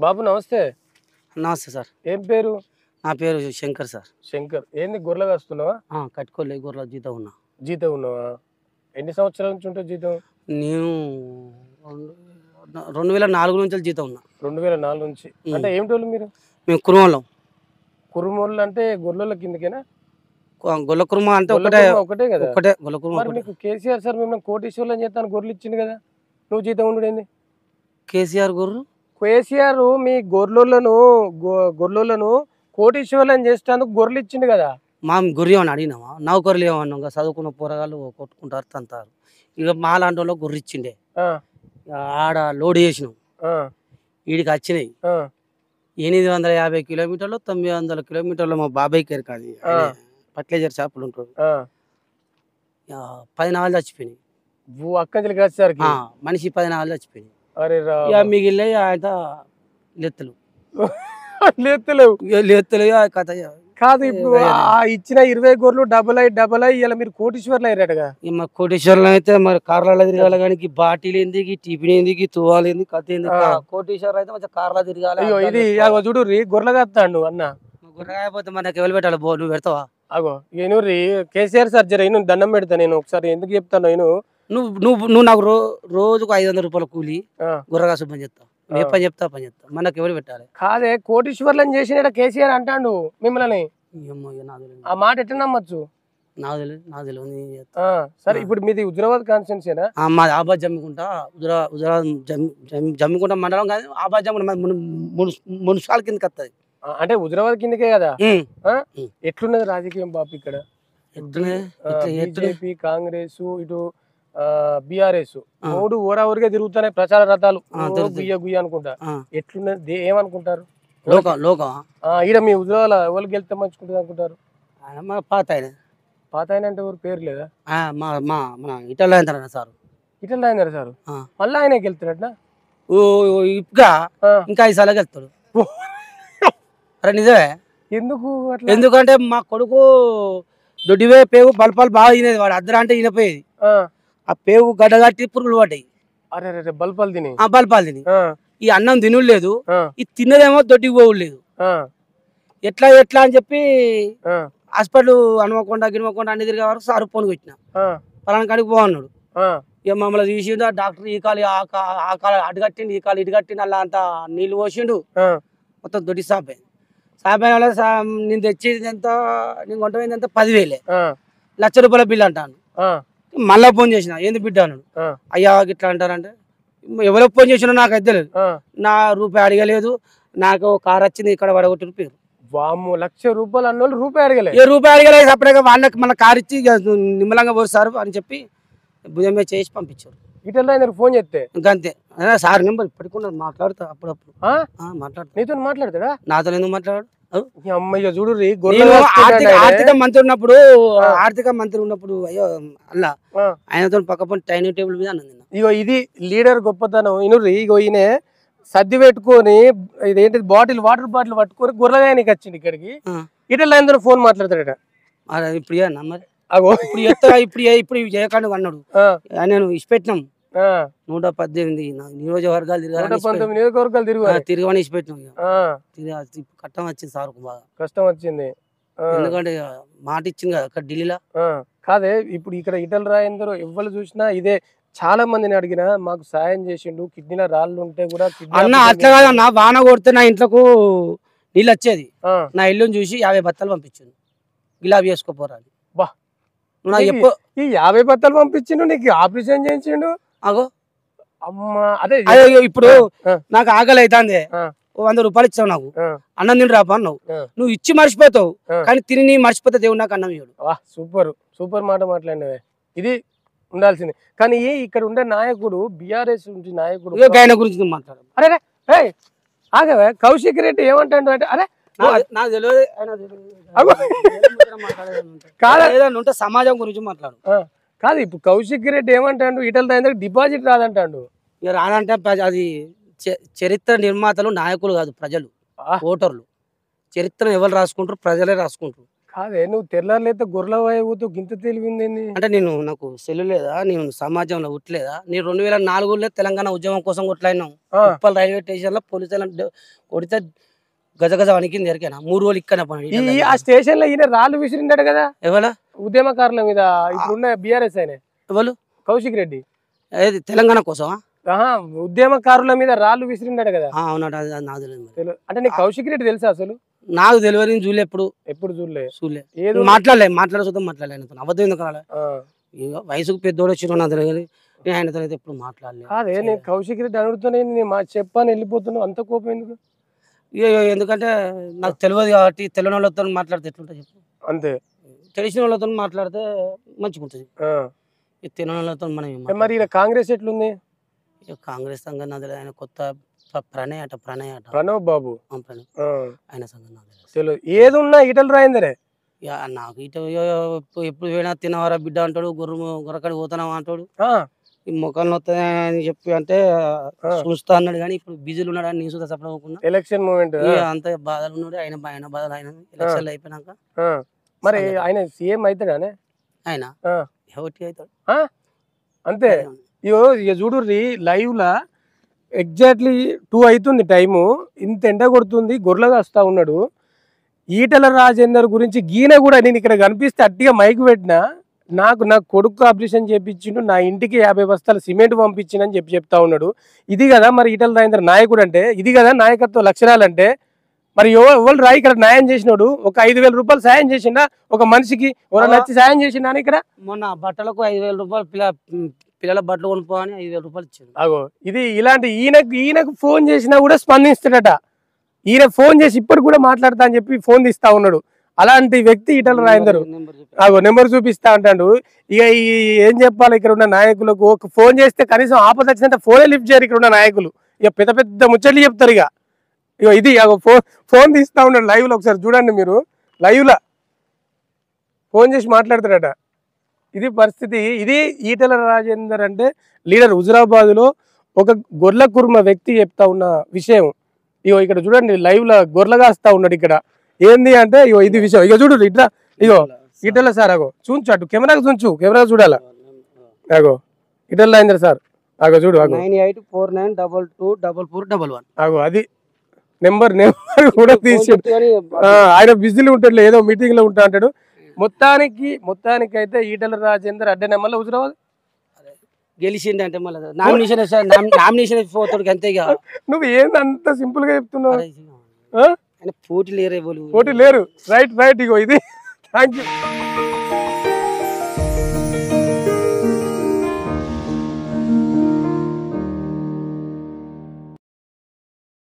బాబు నమస్తే నమస్తే సార్ ఏం పేరు నా పేరు శంకర్ సార్ శంకర్ ఏంది గొర్రెలు కాస్తున్నావా ఆ, కట్టుకోలే గొర్రెల జీతం ఉన్నా జీతం ఉన్నావా ఎన్ని సంవత్సరాల నుంచి ఉంటుంది జీతం నేను రెండు- రెండు వేల నాలుగు నుంచి జీతం ఉన్నా రెండు వేల నాలుగు నుంచి ఉమ్. అంటే ఏమిటోళ్ళు మీరు మేము కురుమలం కురుమోళ్ళు అంటే గొర్రెల కిందకేనా గొల్ల కురుమ అంటే గొల్ల ఒకటే కురుమ ఒకటే కదా ఒకటే గొల్ల కురుమ మరి ఒకటే మీకు కేసీఆర్ సార్ మిమ్మల్ని కోటీశ్వర్లు అని చెప్తాను గొర్రెలు ఇచ్చింది కదా నువ్వు జీతం ఉండేది కేసీఆర్ గొర్రెలు కేసీఆర్ మీ గొర్రెలను గొర్రెలను కోటీశ్వర్లు అని చేస్తాను గొర్రెలు ఇచ్చింది కదా మా గొర్రె అని అడిగినామా నౌకర్లు ఏమన్నా ఇంకా చదువుకున్న పోరగాళ్ళు కొట్టుకుంటారు తంతారు ఇక మా లాంటి వాళ్ళు గొర్రె ఇచ్చిండే ఆ, ఇక ఆడ లోడ్ చేసినాం ఆ, వీడికి వచ్చినాయి ఆ, ఎనిమిది వందల యాభై కిలోమీటర్లు తొమ్మిది వందల కిలోమీటర్లు మా బాబాయ్ కేర్ కాదు ఆ. పట్లేజర్ షాపులు ఉంటారు ఆ. ఇక పది నాలుగు చచ్చిపోయినాయి ఓ అక్కంజలికి వచ్చేసరికి ఆ, మనిషి పది నాలుగు చచ్చిపోయినాయి అరే రా ఇక మిగిలిన ఆయన లెత్తలు లేత్తలేవు ఇక లెత్తలు ఇక కథ ఇక కాదు ఇప్పుడు ఆ ఇచ్చిన ఇరవై గొర్రెలు డబల్ అయి డబల్ అయి ఇలా మీరు కోటీశ్వర్లు అయ్యారటగా మా కోటేశ్వరులు అయితే మరి కార్లలో తిరగాలి కానీ ఈ బాటిల్ ఏంది ఈ టిఫిన్ ఏంది ఈ తువాలు ఏంది కథ ఏంది ఆ. కోటేశ్వరులు అయితే మంచిగా కార్లో తిరగాలి అయ్యో అద్దాలు ఇది పెట్టుకోవాలి. అగో చూడు రీ గొర్రెలు కత్తాడు అన్న గుర్రగాయ పోతే మనకి ఎవరు పెట్టాలి బో నువ్వు పెడతావా అగో నేను రీ కేసీఆర్ సార్ జర నేను దండం పెడతా నేను ఒకసారి ఎందుకు చెప్తాను నేను నువ్వు నువ్వు నువ్వు నాకు రో రోజుకు ఐదు వందల రూపాయల కూలి ఆ, గుర్రగా శుభ్రం చెప్తా ఆ. ఏ పని చెప్తా పని చెప్తా మనకి ఎవరు పెట్టాలి కాదే కోటీశ్వర్లను చేసిన కేసీఆర్ అంటాడు మిమ్మల్ని ఏమో ఇక నాకు తెలియదు. ఆ మాట ఎట్లా నమ్మచ్చు నాకు తెలియదు నాకు తెలియదు నేను చేస్తా. ఆ, సరే ఆ. ఇప్పుడు మీది హుజరాబాద్ కాన్స్టిట్యున్సీనా ఆ, మాది ఆబాద్ జమ్మికుంటా హుజరా హుజరా జమ్మి జమ్మి- జమ్మికుంట మండలం కాదు ఆబాద్ జమ్మి మున్సిపాల్ కిందకి వస్తుంది అంటే హుజరాబాద్ కిందకే కదా ఎట్లున్నది రాజకీయం బాపు ఇక్కడ ఎట్లనే ఎట్ల- ఎట్లనే బీజేపీ కాంగ్రెస్ ఇటు బిఆర్ఎస్ ఆ. మూడు ఊరాఊరిగా తిరుగుతున్నాయి ప్రచార రథాలు ఆ, ఓ తిరుగుతాయి. గుయ్య గుయ్య అనుకుంటా ఆ, ఎట్లున్నది దే- ఏమనుకుంటారు లోక లోక ఆ, ఈడ మీ హుజరాబాద్ ఎవరికి వెళ్తే మంచుకుంటుంది అనుకుంటారు ఆయన మా పాత ఆయన పాత ఆయన అంటే ఎవరు పేరు లేదా ఆ, మా మా మన ఇటల్లో అంటారు సార్ ఇట్లా ఆయన సార్ ఆ. మళ్ళీ ఆయనకి వెళ్తాడట ఓ ఓ, ఇంకా ఇంకా ఐదు సార్లు వెళ్తాడు అరే నిజమే ఎందుకు అట్లా ఎందుకంటే మా కొడుకు దొడ్డివే పేగు బల్పాలు బాగా తినేది వాడు అద్దర అంటే తినపోయేది ఆ, ఆ పేగు గడ్డగట్టి పురుగులు పడ్డాయి అరే అరే, అరే బల్పాలు తిని ఆ బల్పాలు తిని ఆ, ఈ అన్నం తినుడు లేదు ఆ, ఈ తిన్నదేమో దొడ్డికి పోవుడు లేదు ఆ, ఎట్లా ఎట్లా అని చెప్పి ఆ, హాస్పిటల్ హనుమకొండ గినుమకొండ అన్ని తిరిగే వరకు సారు ఫోన్ పెట్టిన ఆ, పలానా కాడికి పో అన్నాడు ఆ, ఇక మమ్మల్ని తీసిండు ఆ డాక్టర్ ఈ కాలు ఆ కా- ఆ కాలు అటు కట్టిండు ఈ కాలు ఇటు కట్టిండు అలా అంతా నీళ్ళు పోసిండు ఆ, మొత్తం దొడ్డి సాప్ అయింది సాప్ అయిన వాళ్ళ సా- నేను తెచ్చేది ఎంత నేను కొంట పోయింది ఎంత పదివేలే ఆ, లక్ష రూపాయల బిల్లు అంటాను ఆ, మళ్ళా ఫోన్ చేసిన ఏంది బిడ్డ అన్నాడు ఆ, అయ్యా ఇట్లా అంటారంటే ఎవరో ఫోన్ చేసినా నాకు అయితే తెలియదు ఆ. నా రూపాయి అడగలేదు నాకు కార్ వచ్చింది ఇక్కడ పడగొట్టిన పేరు వామ్మో లక్ష రూపాయలు అన్నోళ్ళు రూపాయి అడగలే ఏ రూపాయి అడగలేదు సపరేట్గా వాళ్ళకి మన కార్ ఇచ్చి ఇక నిమ్మలంగా పోస్తారు అని చెప్పి భుజం మీద చేసి పంపించారు ఇట్లా ఆయన ఫోన్ చేస్తే ఇంకా అంతే అయినా సార్ నెంబర్ ఇప్పటికి కూడా మాట్లాడుతా అప్పుడప్పుడు ఆ? ఆ, మాట్లాడుతా నీతో మాట్లాడతాడా నాతో ఎందుకు మాట్లాడు ఈ అమ్మయ్య చూడు రీ నేను గొర్రెలు ఆర్థిక కాస్తున్నాడు ఆయన. ఆర్థిక మంత్రి ఉన్నప్పుడు ఆ. ఆర్థిక మంత్రి ఉన్నప్పుడు అయ్యో అల్లా ఆ. ఆయనతో పక్క పని డైనింగ్ టేబుల్ మీద అన్నది నిన్న. ఇగో ఇది లీడర్ గొప్పతనం ఇనుర్రి ఇగో ఈయన సర్ది పెట్టుకొని ఇదేంటి బాటిల్ వాటర్ బాటిల్ పట్టుకొని గొర్రెగాయనికి వచ్చింది ఇక్కడికి ఆ. ఇట్లా ఆయనతో ఫోన్ మాట్లాడతాడట అరే ఇప్పుడు ఇయ్యన్నా మరి అగో ఇప్పుడు ఎత్తా ఇప్పుడు ఏ- ఇప్పుడు ఇవి చేయకండి అన్నాడు ఆ, ఆ, నేను ఇచ్చిపెట్టినాం ఆ, నూట పద్దెనిమిది నా నియోజకవర్గాలు నూట తిరగాలని ఇచ్చిపెట్టినాం. పంతొమ్మిది నియోజకవర్గాలు తిరుగు ఆ, తిరగమని ఇచ్చిపెట్టినాం ఇక ఆ, తిరిగి ఇప్పుడు కట్టం వచ్చింది సార్కు బాగా కష్టం వచ్చింది ఆ, ఎందుకంటే ఇక మాట ఇచ్చింది కదా అక్కడ ఢిల్లీలో ఆ. కాదే ఇప్పుడు ఇక్కడ ఇటల రాయందరూ ఎవ్వరు చూసినా ఇదే చాలా మందిని అడిగినా మాకు సాయం చేసిండు కిడ్నీలో రాళ్ళు ఉంటే కూడా కిడ్నీ అన్న ఆపరేషన్ అట్లా కాదన్న వాన కొడితే నా ఇంట్లోకు నీళ్ళు వచ్చేది ఆ, నా ఇల్లుని చూసి యాభై బత్తాలు పంపించింది గులాబీ వేసుకోపోరా అని. బా. నువ్వు నాకు ఇది- చెప్పు ఈ యాభై బత్తాలు పంపించిండు నీకు ఆపరేషన్ చేయించిండు అగో అమ్మా అదే అయ్యో ఇప్పుడు ఆ. నాకు ఆకలి అవుతుంది ఆ. ఓ వంద రూపాయలు ఇచ్చావు నాకు ఆ, అన్నం తిని రాపా అన్నావు ఆ. నువ్వు ఇచ్చి మర్చిపోతావు ఆ. కానీ తిని నీ మర్చిపోతే దేవుడు నాకు అన్నం ఇవ్వడు వా సూపర్ సూపర్ మాట మాట్లాడినవే ఇది ఉండాల్సింది కానీ ఈ ఇక్కడ ఉండే నాయకుడు బిఆర్ఎస్ నుంచి నాయకుడు ఇక ఆయన గురించి నువ్వు మాట్లాడు అరే రే, ఏయ్, ఆగవే కౌశిక్ రెడ్డి ఏమంటాడు అంటే అరే నాకు- నాకు తెలియదు ఆయన తెలియదు. అగో. ఏదైనా మాట్లాడేది ఉంటే. కాదా? ఏదైనా ఉంటే సమాజం గురించి మాట్లాడు ఆ, కాదు ఇప్పుడు కౌశిక్ రెడ్డి ఏమంటాడు ఇటల దాని డిపాజిట్ రాదంటాడు ఇక రానంటే ప్రజ- అది చ- చరిత్ర నిర్మాతలు నాయకులు కాదు ప్రజలు ఆ. ఓటర్లు చరిత్రను ఎవరు రాసుకుంటారు ప్రజలే రాసుకుంటారు కాదే నువ్వు తెల్లారులైతే గొర్రెల వైపు గింత తెలివింది ఏంది? అంటే నేను నాకు సెల్లు లేదా నేను సమాజంలో ఉట్లేదా నేను రెండు వేల నాలుగులో తెలంగాణ ఉద్యమం కోసం కొట్లాడినాం ఆ, ఉప్పల్ రైల్వే స్టేషన్ లో పోలీసులు కొడితే గజ గజ వణికింది ఎరికైనా మూడు రోజులు ఇక్కడ పని ఈ ఆ స్టేషన్ లో ఈయన రాళ్ళు విసిరిండాడు కదా ఎవరు ఉద్యమకారుల మీద ఇప్పుడున్న బిఆర్ఎస్ ఆయన ఎవరు కౌశిక్ రెడ్డి ఏది తెలంగాణ కోసమా ఆహా ఉద్యమకారుల మీద రాళ్ళు విసిరిండాడు కదా ఆ, అవునట అది అది నాకు తెలియదు మరి తెలు- అంటే నీకు కౌశిక్ రెడ్డి తెలుసా అసలు నాకు తెలియదు చూలే ఎప్పుడు ఎప్పుడు చూడలే చూలే ఏదో మాట్లాడలే మాట్లాడే చూద్దాం మాట్లాడలే ఆయనతో అబద్ధం ఎందుకు అనాలి ఆ, ఇక వయసుకు పెద్దోడు వచ్చిన నాకు తెలియదు కానీ నేను ఆయనతో అయితే ఎప్పుడు మాట్లాడలే కాదే నేను కౌశిక్ రెడ్డి అడుగుతూనే నేను మా చెప్పాను వెళ్ళిపోతున్నావు అంత కోపం ఎందుకు ఇక ఎందుకంటే నాకు తెలియదు కాబట్టి తెలియని వాళ్ళతో మాట్లాడితే ఎట్లుంటుంది చెప్పు అంతే తెలిసిన వాళ్ళతో మాట్లాడితే మంచిగా ఉంటుంది ఆ. ఈ తెలియని వాళ్ళతో మనం ఏం ఏ మరి ఈయన కాంగ్రెస్ ఎట్లుంది ఇక కాంగ్రెస్ సంఘం నాకు తెలియదు ఆయన కొత్త ప్ర- ప్రణయ్ అట ప్రణయ్ అట ప్రణవ్ బాబు ఆ ప్రణయ్ ఆ, ఆయన సంఘం నాకు తెలియదు తెలియదు ఏది ఉన్నా ఈటలు రాయిందరే ఇక నాకు ఇటు ఇక ఎప్పుడు- ఎప్పుడు పోయినా తినవరా బిడ్డ అంటాడు గుర్ర గుర్రకాడికి పోతున్నావా అంటాడు ఆ, ఈ ముఖంలో వస్తాయి అని చెప్పి అంటే ఆ. చూస్తా అన్నాడు కానీ ఇప్పుడు బిజీలు ఉన్నాడు అని నేను చూస్తా చెప్పకుండా ఎలక్షన్ మూమెంట్ ఇక అంత బాధలు ఉన్నాడు ఆయన ఆయన బాధలు ఆయన ఎలక్షన్లు అయిపోయినాక మరి ఆయన సీఎం అవుతాడానే ఆయన ఆ. ఎవరికి అవుతాడు అంతే ఇగో ఇక చూడుర్రి లైవ్ లా ఎగ్జాక్ట్లీ టూ అవుతుంది టైము ఇంత ఎండ కొడుతుంది గొర్రెగా వస్తా ఉన్నాడు ఈటల రాజేందర్ గురించి గీన కూడా నేను ఇక్కడ కనిపిస్తే అట్టిగా మైక్ పెట్టినా నాకు నా కొడుకు ఆపరేషన్ చేపించిండు నా ఇంటికి యాభై బస్తాలు సిమెంట్ పంపించిందని చెప్పి చెప్తా ఉన్నాడు ఇది కదా మరి ఈటల రాజేందర్ నాయకుడు అంటే ఇది కదా నాయకత్వ లక్షణాలు అంటే మరి ఎవ- ఎవరు రా ఇక్కడ న్యాయం చేసినోడు ఒక ఐదు వేల రూపాయలు సాయం చేసిండా ఒక మనిషికి ఎవరైనా వచ్చి సాయం చేసిండా ఇక్కడ మొన్న బట్టలకు ఐదు వేల రూపాయలు పిల్ల పిల్లల బట్టలు కొనుక్కోని ఐదు వేల రూపాయలు ఇచ్చాడు అగో ఇది ఇలాంటి ఈయనకు ఈయనకు ఫోన్ చేసినా కూడా స్పందిస్తాడట ఈయన ఫోన్ చేసి ఇప్పటికి కూడా మాట్లాడతా అని చెప్పి ఫోన్ తీస్తా ఉన్నాడు అలాంటి వ్యక్తి ఈటల రాయందరు నెంబర్ చెప్పు. అగో నెంబర్ చూపిస్తా అంటాడు ఇక ఈ ఏం చెప్పాలి ఇక్కడ ఉన్న నాయకులకు ఒక ఫోన్ చేస్తే కనీసం ఆపద వచ్చినంత ఫోనే లిఫ్ట్ చేయరు ఇక్కడ ఉన్న నాయకులు ఇక పెద్ద పెద్ద ముచ్చట్లు చెప్తారు ఇక ఇక ఇది అగో ఫోన్ ఫోన్ తీస్తా ఉన్నాడు లైవ్ లో ఒకసారి చూడండి మీరు లైవ్ లో ఫోన్ చేసి మాట్లాడతాడట ఇది పరిస్థితి ఇది ఈటల రాజేందర్ అంటే లీడర్ హుజురాబాద్ లో ఒక గొర్రెల కుర్మ వ్యక్తి చెప్తా ఉన్న విషయం ఇగో ఇక్కడ చూడండి లైవ్ లో గొర్రెలుగా వస్తా ఉన్నాడు ఇక్కడ ఏంది అంటే ఇగో ఇది విషయం ఇక చూడు ఇట్లా ఇగో ఈటల సార్ అగో చూంచు అటు కెమెరాకు చూంచు కెమెరా చూడాలా అగో ఈటల రాజేందర్ సార్ అగో చూడు అగో nine eight four nine double two double four double one అగో అది నెంబర్ నెంబర్ కూడా తీసాడు ఆ, ఆయన బిజీలో ఉంటాడు ఏదో మీటింగ్ లో ఉంటా అంటాడు మొత్తానికి మొత్తానికి అయితే ఈటల రాజేందర్ అడ్డ నెంబర్లో హుజురాబాద్ గెలిచిండు అంటే మళ్ళీ నామినేషన్ నామినేషన్ పోతాడు అంతే ఇక నువ్వు ఏంది అంత సింపుల్ గా చెప్తున్నావు అరే, ఆ? ఆయన పోటీ లేరే వాళ్ళు పోటీ లేరు రైట్ రైట్ ఇగో ఇది థ్యాంక్ యూ